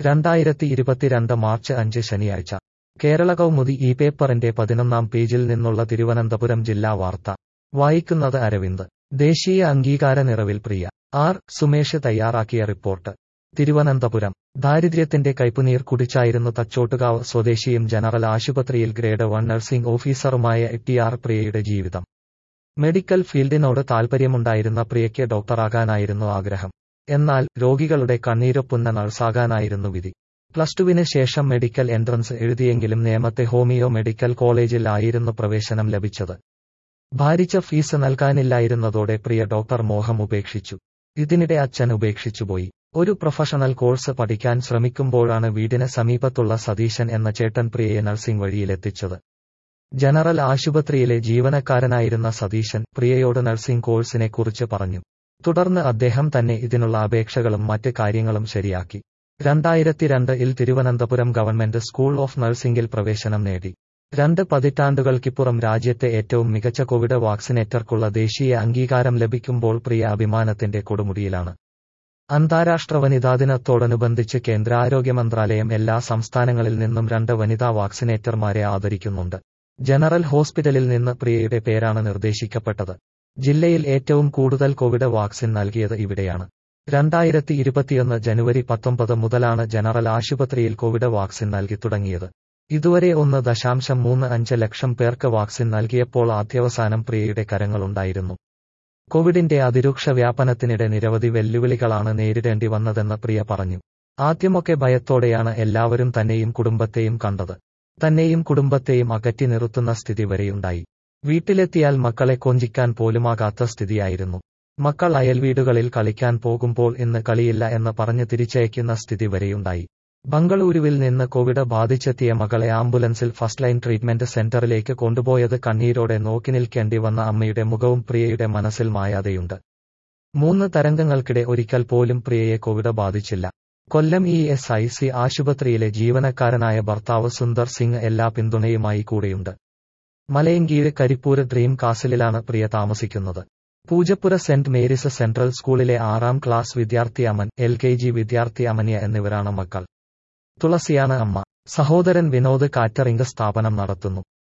രണ്ടായിരത്തി ഇരുപത്തിരണ്ട് മാർച്ച് അഞ്ച് ശനിയാഴ്ച കേരള കൗമുദി ഈ പേപ്പറിന്റെ പതിനൊന്നാം പേജിൽ നിന്നുള്ള തിരുവനന്തപുരം ജില്ലാ വാർത്ത വായിക്കുന്നത് അരവിന്ദ് ദേശീയ അംഗീകാര നിറവിൽ പ്രിയ ആർ സുമേഷ് തയ്യാറാക്കിയ റിപ്പോർട്ട് തിരുവനന്തപുരം ദാരിദ്ര്യത്തിന്റെ കൈപ്പുനീർ കുടിച്ചായിരുന്നു തച്ചോട്ടുകാവ് സ്വദേശിയും ജനറൽ ആശുപത്രിയിൽ ഗ്രേഡ് വൺ നഴ്സിംഗ് ഓഫീസറുമായ ടി ആർ പ്രിയയുടെ ജീവിതം മെഡിക്കൽ ഫീൽഡിനോട് താൽപര്യമുണ്ടായിരുന്ന പ്രിയയ്ക്ക് ഡോക്ടറാകാനായിരുന്നു ആഗ്രഹം എന്നാൽ രോഗികളുടെ കണ്ണീരൊപ്പുന്ന നഴ്സാകാനായിരുന്നു വിധി പ്ലസ് ടുവിന് ശേഷം മെഡിക്കൽ എൻട്രൻസ് എഴുതിയെങ്കിലും നേമത്തെ ഹോമിയോ മെഡിക്കൽ കോളേജിൽ ആയിരുന്നു പ്രവേശനം ലഭിച്ചത് ഭാരിച്ച ഫീസ് നൽകാനില്ലായിരുന്നതോടെ പ്രിയ ഡോക്ടർ മോഹം ഉപേക്ഷിച്ചു ഇതിനിടെ അച്ഛൻ ഉപേക്ഷിച്ചുപോയി ഒരു പ്രൊഫഷണൽ കോഴ്സ് പഠിക്കാൻ ശ്രമിക്കുമ്പോഴാണ് വീടിന് സമീപത്തുള്ള സതീശൻ എന്ന ചേട്ടൻ പ്രിയയെ നഴ്സിംഗ് വഴിയിലെത്തിച്ചത് ജനറൽ ആശുപത്രിയിലെ ജീവനക്കാരനായിരുന്ന സതീശൻ പ്രിയയോട് നഴ്സിംഗ് കോഴ്സിനെ കുറിച്ച് പറഞ്ഞു തുടർന്ന് അദ്ദേഹം തന്നെ ഇതിനുള്ള അപേക്ഷകളും മറ്റ് കാര്യങ്ങളും ശരിയാക്കി രണ്ടായിരത്തി രണ്ടിൽ തിരുവനന്തപുരം ഗവൺമെന്റ് സ്കൂൾ ഓഫ് നഴ്സിംഗിൽ പ്രവേശനം നേടി രണ്ട് പതിറ്റാണ്ടുകൾക്കിപ്പുറം രാജ്യത്തെ ഏറ്റവും മികച്ച കോവിഡ് വാക്സിനേറ്റർക്കുള്ള ദേശീയ അംഗീകാരം ലഭിക്കുമ്പോൾ പ്രിയ അഭിമാനത്തിന്റെ കൊടുമുടിയിലാണ് അന്താരാഷ്ട്ര വനിതാ ദിനത്തോടനുബന്ധിച്ച് കേന്ദ്ര ആരോഗ്യ മന്ത്രാലയം എല്ലാ സംസ്ഥാനങ്ങളിൽ നിന്നും രണ്ട് വനിതാ വാക്സിനേറ്റർമാരെ ആദരിക്കുന്നുണ്ട് ജനറൽ ഹോസ്പിറ്റലിൽ നിന്ന് പ്രിയയുടെ പേരാണ് നിർദ്ദേശിക്കപ്പെട്ടത് ജില്ലയിൽ ഏറ്റവും കൂടുതൽ കോവിഡ് വാക്സിൻ നൽകിയത് ഇവിടെയാണ് രണ്ടായിരത്തി ഇരുപത്തിയൊന്ന് ജനുവരി പത്തൊമ്പത് മുതലാണ് ജനറൽ ആശുപത്രിയിൽ കോവിഡ് വാക്സിൻ നൽകി തുടങ്ങിയത് ഇതുവരെ ഒന്ന് ദശാംശം മൂന്ന് അഞ്ച് ലക്ഷം പേർക്ക് വാക്സിൻ നൽകിയപ്പോൾ ആദ്യവസാനം പ്രിയയുടെ കരങ്ങളുണ്ടായിരുന്നു കോവിഡിന്റെ അതിരൂക്ഷ വ്യാപനത്തിനിടെ നിരവധി വെല്ലുവിളികളാണ് നേരിടേണ്ടി വന്നതെന്ന് പ്രിയ പറഞ്ഞു ആദ്യമൊക്കെ ഭയത്തോടെയാണ് എല്ലാവരും തന്നെയും കുടുംബത്തെയും കണ്ടത് തന്നെയും കുടുംബത്തെയും അകറ്റി നിർത്തുന്ന സ്ഥിതി വരെയുണ്ടായി വീട്ടിലെത്തിയാൽ മക്കളെ കൊഞ്ചിക്കാൻ പോലുമാകാത്ത സ്ഥിതിയായിരുന്നു മക്കൾ അയൽവീടുകളിൽ കളിക്കാൻ പോകുമ്പോൾ ഇന്ന് കളിയില്ല എന്ന് പറഞ്ഞ് തിരിച്ചയക്കുന്ന സ്ഥിതി വരെയുണ്ടായി ബംഗളൂരുവിൽ നിന്ന് കോവിഡ് ബാധിച്ചെത്തിയ മകളെ ആംബുലൻസിൽ ഫസ്റ്റ് ലൈൻ ട്രീറ്റ്മെന്റ് സെന്ററിലേക്ക് കൊണ്ടുപോയത് കണ്ണീരോടെ നോക്കി നിൽക്കേണ്ടി വന്ന അമ്മയുടെ മുഖവും പ്രിയയുടെ മനസ്സിൽ മായാതെയുണ്ട് മൂന്ന് തരംഗങ്ങൾക്കിടെ ഒരിക്കൽ പോലും പ്രിയയെ കോവിഡ് ബാധിച്ചില്ല Kollam E S I C ആശുപത്രിയിലെ ജീവനക്കാരനായ ഭർത്താവ് സുന്ദർ സിംഗ് എല്ലാ പിന്തുണയുമായി കൂടെയുണ്ട് മലയങ്കീഴ് കരിപ്പൂര് ഡ്രീം കാസിലാണ് പ്രിയ താമസിക്കുന്നത് പൂജപ്പുര സെന്റ് മേരീസ് സെൻട്രൽ സ്കൂളിലെ ആറാം ക്ലാസ് വിദ്യാർത്ഥി അമൻ എൽ കെ ജി വിദ്യാർത്ഥി അമന്യ എന്നിവരാണ് മക്കൾ തുളസിയാണ് അമ്മ സഹോദരൻ വിനോദ് കാറ്ററിംഗ് സ്ഥാപനം നടത്തുന്നു